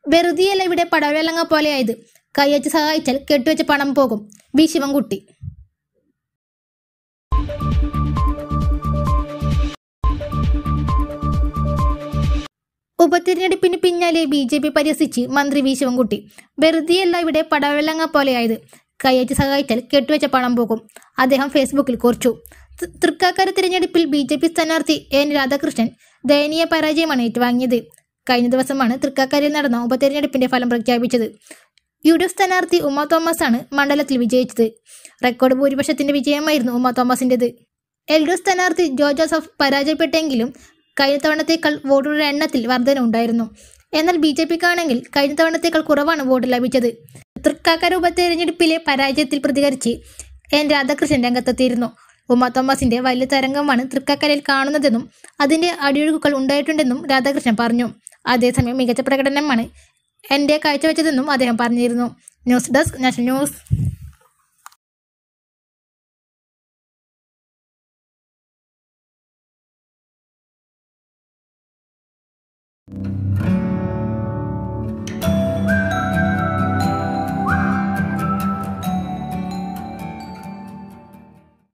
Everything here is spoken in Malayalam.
വെറുതെയല്ല ഇവിടെ പടവലങ്ങ പോലെയായത് കൈയച്ച് സഹായിച്ചാൽ കെട്ടുവെച്ച പണം പോകും ബി ശിവൻകുട്ടി ഉപതിരഞ്ഞെടുപ്പിന് പിന്നാലെ ബി ജെ പി പരിഹസിച്ച് മന്ത്രി വി ശിവൻകുട്ടി വെറുതെയല്ല ഇവിടെ പടവലങ്ങ പോലെയായത് കൈയച്ച് സഹായിച്ചാൽ കെട്ടുവെച്ച പണം പോകും അദ്ദേഹം ഫേസ്ബുക്കിൽ കുറിച്ചു തൃ- തൃക്കാക്കര തിരഞ്ഞെടുപ്പിൽ ബി ജെ പി സ്ഥാനാർത്ഥി എൻ രാധാകൃഷ്ണൻ ദയനീയ പരാജയമാണ് ഏറ്റുവാങ്ങിയത് കഴിഞ്ഞ ദിവസമാണ് തൃക്കാക്കരയിൽ നടന്ന ഉപതെരഞ്ഞെടുപ്പിന്റെ ഫലം പ്രഖ്യാപിച്ചത് യു ഡി എഫ് സ്ഥാനാർത്ഥി ഉമ്മ തോമസ് ആണ് മണ്ഡലത്തിൽ വിജയിച്ചത് റെക്കോർഡ് ഭൂരിപക്ഷത്തിന്റെ വിജയമായിരുന്നു ഉമ്മ തോമസിന്റേത് എൽ ഡി എഫ് സ്ഥാനാർത്ഥി ജോ ജോസഫ് പരാജയപ്പെട്ടെങ്കിലും കഴിഞ്ഞ തവണത്തേക്കാൾ വോട്ടുകളുടെ എണ്ണത്തിൽ വർധന ഉണ്ടായിരുന്നു എന്നാൽ ബി ജെ പിക്കാണെങ്കിൽ കഴിഞ്ഞ തവണത്തേക്കാൾ കുറവാണ് വോട്ട് ലഭിച്ചത് തൃക്കാക്കര ഉപതെരഞ്ഞെടുപ്പിലെ പരാജയത്തിൽ പ്രതികരിച്ച് എൻ രാധാകൃഷ്ണൻ രംഗത്തെത്തിയിരുന്നു ഉമ്മ തോമസിന്റെ വലിയ തരംഗമാണ് തൃക്കാക്കരയിൽ കാണുന്നതെന്നും അതിന്റെ അടിയൊഴുക്കുകൾ ഉണ്ടായിട്ടുണ്ടെന്നും രാധാകൃഷ്ണൻ പറഞ്ഞു അതേസമയം മികച്ച പ്രകടനമാണ് എന്റെ കാഴ്ചവെച്ചതെന്നും അദ്ദേഹം പറഞ്ഞിരുന്നു news desk national news thank